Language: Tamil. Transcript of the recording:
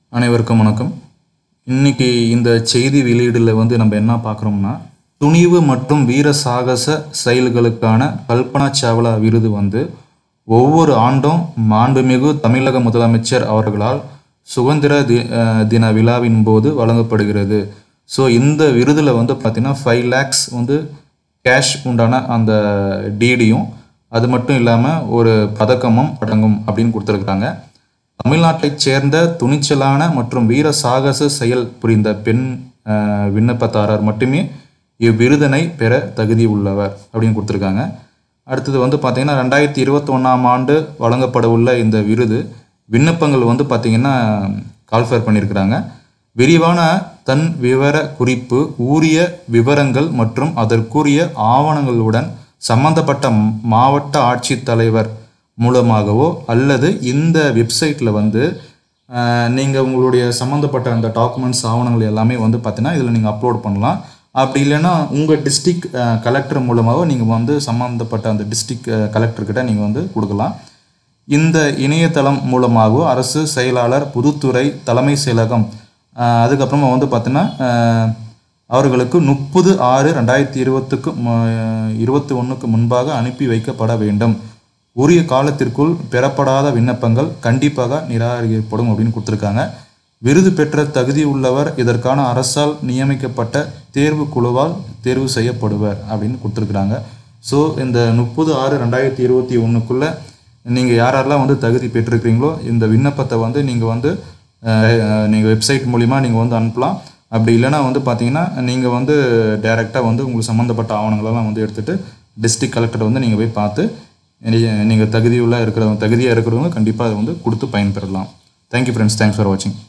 அனைவருக்கும் வணக்கம் இன்னைக்கு இந்த செய்தி வெளியீடுல வந்து நம்ம என்ன பார்க்குறோம்னா துணிவு மற்றும் வீர சாகச செயல்களுக்கான கல்பனா சாவ்லா விருது வந்து ஒவ்வொரு ஆண்டும் மாண்புமிகு தமிழக முதலமைச்சர் அவர்களால் சுதந்திர தி அஹ் தின விழாவின் போது வழங்கப்படுகிறது ஸோ இந்த விருதில் வந்து பார்த்தீங்கன்னா ஃபைவ் லேக்ஸ் வந்து கேஷ் உண்டான அந்த டிடியும் அது மட்டும் இல்லாமல் ஒரு பதக்கமும் அடங்கும் அப்படின்னு கொடுத்துருக்குறாங்க தமிழ்நாட்டைச் சேர்ந்த துணிச்சலான மற்றும் வீர சாகச செயல் புரிந்த பெண் அஹ், விண்ணப்பதாரர் மட்டுமே இவ்விருதினை பெற தகுதி உள்ளவர் அப்படின்னு கொடுத்துருக்காங்க அடுத்தது வந்து பார்த்தீங்கன்னா ரெண்டாயிரத்தி இருபத்தொன்னாம் ஆண்டு வழங்கப்பட உள்ள இந்த விருது விண்ணப்பங்கள் வந்து பார்த்தீங்கன்னா கால்ஃபர் பண்ணியிருக்கிறாங்க விரிவான தன் விவர குறிப்பு ஊரிய விவரங்கள் மற்றும் அதற்குரிய ஆவணங்களுடன் சம்பந்தப்பட்ட ம்- மாவட்ட ஆட்சித்தலைவர் மூலமாகவோ அல்லது இந்த வெப்சைட்டில் வந்து நீங்கள் உங்களுடைய சம்மந்தப்பட்ட அந்த டாக்குமெண்ட்ஸ் ஆவணங்கள் எல்லாமே வந்து பார்த்தீங்கன்னா இதில் நீங்கள் அப்லோட் பண்ணலாம் அப்படி இல்லைன்னா உங்கள் டிஸ்ட்ரிக்ட் கலெக்டர் மூலமாகவோ நீங்கள் வந்து சம்மந்தப்பட்ட அந்த டிஸ்ட்ரிக்ட் கலெக்டர்கிட்ட நீங்கள் வந்து கொடுக்கலாம் இந்த இணையதளம் மூலமாகவோ அரசு செயலாளர் பொதுத்துறை தலைமை செயலகம் ஆஹ் அதுக்கப்புறமா வந்து பார்த்தீங்கன்னா ஆஹ் அவர்களுக்கு முப்பது ஆறு ரெண்டாயிரத்தி இருபத்துக்கு இருபத்தி ஒன்றுக்கு முன்பாக அனுப்பி வைக்கப்பட வேண்டும் உரிய காலத்திற்குள் பெறப்படாத விண்ணப்பங்கள் கண்டிப்பாக நிராகரிக்கப்படும் அப்படின்னு கொடுத்துருக்காங்க விருது பெற்ற தகுதி உள்ளவர் இதற்கான அரசால் நியமிக்கப்பட்ட தேர்வு குழுவால் தேர்வு செய்யப்படுவர் அப்படின்னு கொடுத்துருக்குறாங்க ஸோ இந்த முப்பது ஆறு ரெண்டாயிரத்தி இருபத்தி ஒன்றுக்குள்ளே நீங்கள் யாரெல்லாம் வந்து தகுதி பெற்றிருக்கிறீங்களோ இந்த விண்ணப்பத்தை வந்து நீங்கள் வந்து நீங்கள் வெப்சைட் மூலிமா நீங்கள் வந்து அனுப்பலாம் அப்படி இல்லைன்னா வந்து பார்த்தீங்கன்னா நீங்கள் வந்து டைரெக்டாக வந்து உங்களுக்கு சம்மந்தப்பட்ட ஆவணங்களெல்லாம் வந்து எடுத்துகிட்டு டிஸ்ட்ரிக்ட் கலெக்டர் வந்து நீங்கள் போய் பார்த்து நீங்கள் தகுதியுள்ள இருக்கிறவங்க தகுதியாக இருக்கிறவங்க கண்டிப்பாக அதை வந்து கொடுத்து பயன்பெறலாம் தேங்க்யூ ஃப்ரெண்ட்ஸ் தேங்க்ஸ் ஃபார் வாட்சிங்